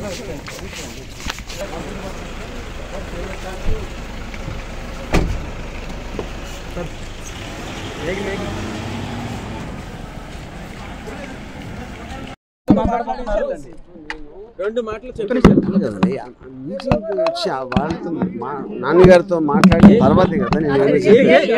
రెండు మాటలు చెప్పేసి కదండి మీటింగ్ వచ్చి ఆ వాళ్ళతో మా నాన్నగారితో మాట్లాడిన తర్వాతే కదా నేను ఏమి చెప్పేది.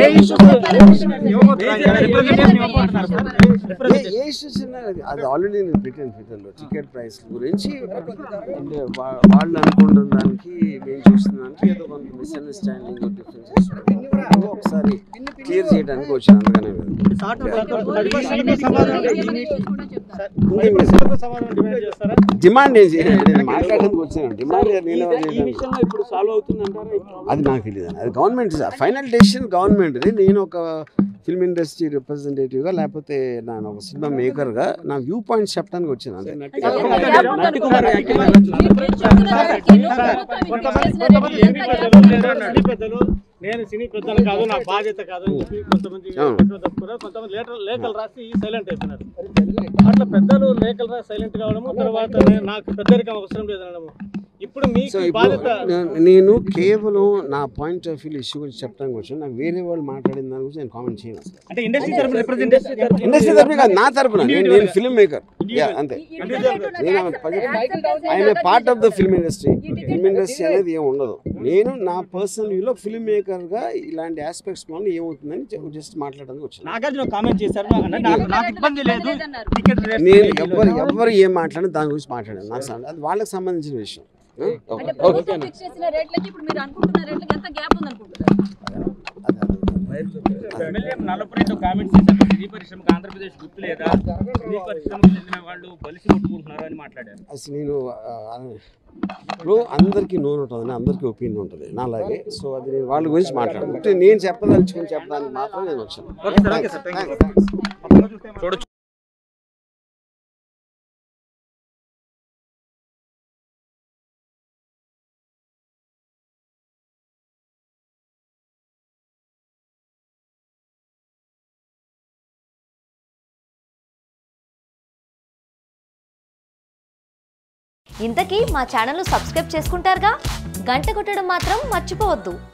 ఏ- ఏ issues ఉన్నా అది- అది ఆల్రెడీ నేను పెట్టాను ట్విట్టర్లో టికెట్ ప్రైస్ గురించి అంటే వా- వాళ్ళు అనుకుంటున్న దానికి మేము చూస్తున్న దానికి ఏదో కొంత మిస్అండర్స్టాండింగ్ డిఫరెన్సెస్ ఒకసారి క్లియర్ చేయడానికి వచ్చాను అందుకనే డిమాండ్ ఏం చేయాలి నేను మాట్లాడడానికి వచ్చాను డిమాండ్ నేను ఎవరు ఈ చేయడానికి. విషయంలో ఇప్పుడు సాల్వ్ అవుతుందంటారా ఈ problem? అది నాకు తెలియదు అది గవర్నమెంట్ ఫైనల్ డెసిషన్ గవర్నమెంట్ది నేను ఒక ఫిల్మ్ ఇండస్ట్రీ రిప్రజెంటేటివ్గా లేకపోతే నేను ఒక సినిమా మేకర్గా నా వ్యూ పాయింట్స్ చెప్పడానికి వచ్చాను అంతే నటికుమార్ యాక్టింగ్ కొంతమంది కొంతమంది సినీ పెద్దలు లేదా సినీ పెద్దలు నేను సినీ పెద్దలు కాదు నా బాధ్యత కాదు అని చెప్పి కొంతమంది అవును. ప్రశ్న తప్పుకున్నారు కొంతమంది లేటర్ లేఖలు రాసి సైలెంట్ అయిపోయినారు అట్లా పెద్దలు లేఖలు రాసి సైలెంట్ కావడము తర్వాత నేను- నాకు పెద్దరికం అవసరం లేదనడము ఇప్పుడు సో మీకు ఇప్పుడు బాధ్యత నేను- నేను కేవలం నా పాయింట్ ఆఫ్ వ్యూ ఇష్యూ గురించి చెప్పడానికి వచ్చాను నాకు వేరే వాళ్ళు మాట్లాడిన దాని గురించి నేను కామెంట్ చేయను అసలు అంటే ఇండస్ట్రీ తరపున రిప్రజెంటేషన్ ఇండస్ట్రీ తరఫున కాదు నా తరపున నేను నేను ఫిల్మ్ మేకర్ అంతే ఆయన part of the film industry film industry అనేది ఏమి ఉండదు నేను నా పర్సనల్ వ్యూలో ఫిల్మ్ మేకర్గా ఇలాంటి ఆస్పెక్ట్స్ వల్ల ఏమవుతుందని జస్ట్ మాట్లాడడానికి వచ్చాను నాగార్జున కామెంట్ చేశారు అంటే నాకు నాకు ఇబ్బంది లేదు టికెట్ రేట్ నేను ఎవరు ఎవరు ఏం మాట్లాడినా దాని గురించి మాట్లాడాను నాకు సం- అది వాళ్ళకి సంబంధించిన విషయం ఆ? ఓకే. అంటే ప్రభుత్వం ఫిక్స్ చేసిన రేట్లకి ఇప్పుడు మీరు అనుకుంటున్న రేట్లకి ఎంత గ్యాప్ ఉంది అనుకుంటున్నారు అది అడుగుతాను. ఎమ్మెల్యే నల్లపురెడ్డి కామెంట్స్ చేశారు సినీ పరిశ్రమకు ఆంధ్రప్రదేశ్ గుర్తు లేదా సినీ పరిశ్రమకు చెందిన వాళ్ళు బలిసి కొట్టుకుంటున్నారు అని మాట్లాడారు అసలు నేను ఆ, ఇప్పుడు అందరికీ నోరు ఉంటుంది అందరికీ ఒపీనియన్ ఉంటుంది నాలాగే సో అది నేను వాళ్ళ గురించి మాట్లాడను అంటే నేను చెప్పదలుచుకుని చెప్పడానికి మాత్రం నేను వచ్చాను చూడొచ్చు ఇంతకీ మా ఛానల్ను సబ్స్క్రైబ్ చేసుకుంటారుగా గంట కొట్టడం మాత్రం మర్చిపోవద్దు